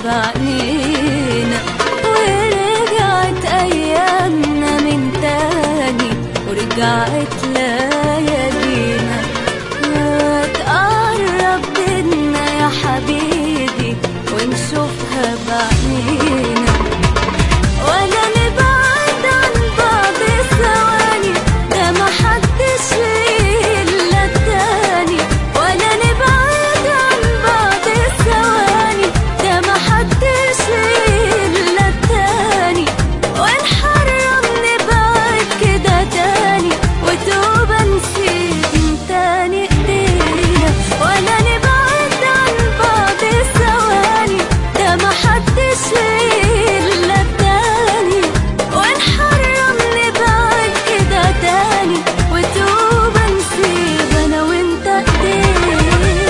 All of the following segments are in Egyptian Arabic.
بعنينا ورجعت أيامنا من تاني ورجعت ليالينا ما تقرب بينا يا حبيبي ونشوفها بعنينا ولا نبعد عن بعض ثواني ده محدش ليه إلا التاني ولا نبعد عن بعض ثواني ده محدش ليه إلا التاني ونحرم نبعد كده تاني وتوبة نسيب من تاني ايدينا ولا نبعد عن بعض ثواني ده محدش ليه إلا التاني ونحرم نبعد كده تاني وتوبة نسيب أنا وأنت ايدينا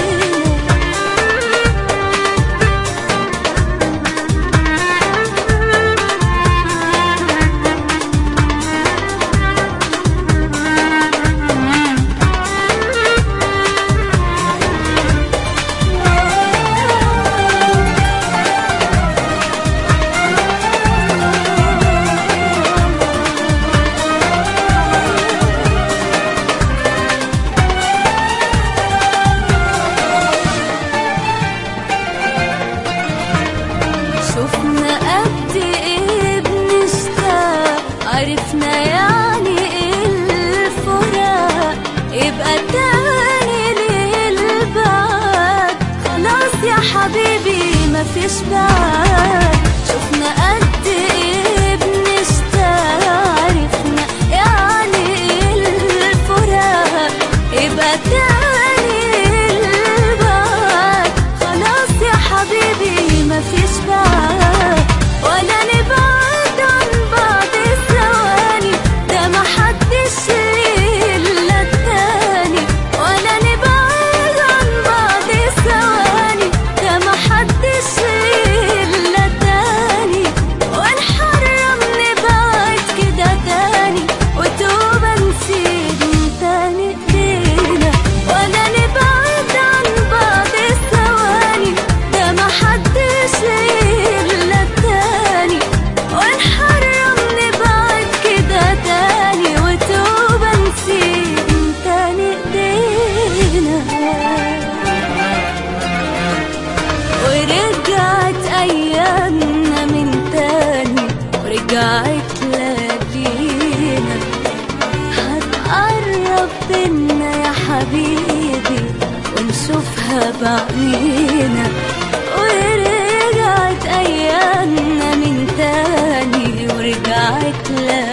شفنا قد ايه بنشتاق عرفنا يعني ايه الفراق يبقى تاني للبعد خلاص يا حبيبي مفيش بعد شفنا قد ايه بنشتاق عرفنا يعني ايه الفراق يبقى تاني للبعد خلاص يا حبيبي مفيش بعد ولا نبعد عن بعض ثواني ده محدش ليه إلا التاني ولا نبعد عن بعض ثواني ده محدش ليه إلا التاني ونحرم نبعد كده تاني وتوبة نسيب من تاني ايدينا ولا نبعد عن بعض ثواني ده محدش ليه إلا التاني ونحرم نبعد كده تاني وتوبة نسيب من تاني ايدينا ورجعت أيامنا من تاني ورجعت ليالينا هتقرب بينا يا حبيبي ونشوفها بعنينا ورجعت أيامنا من تاني ورجعت ليالينا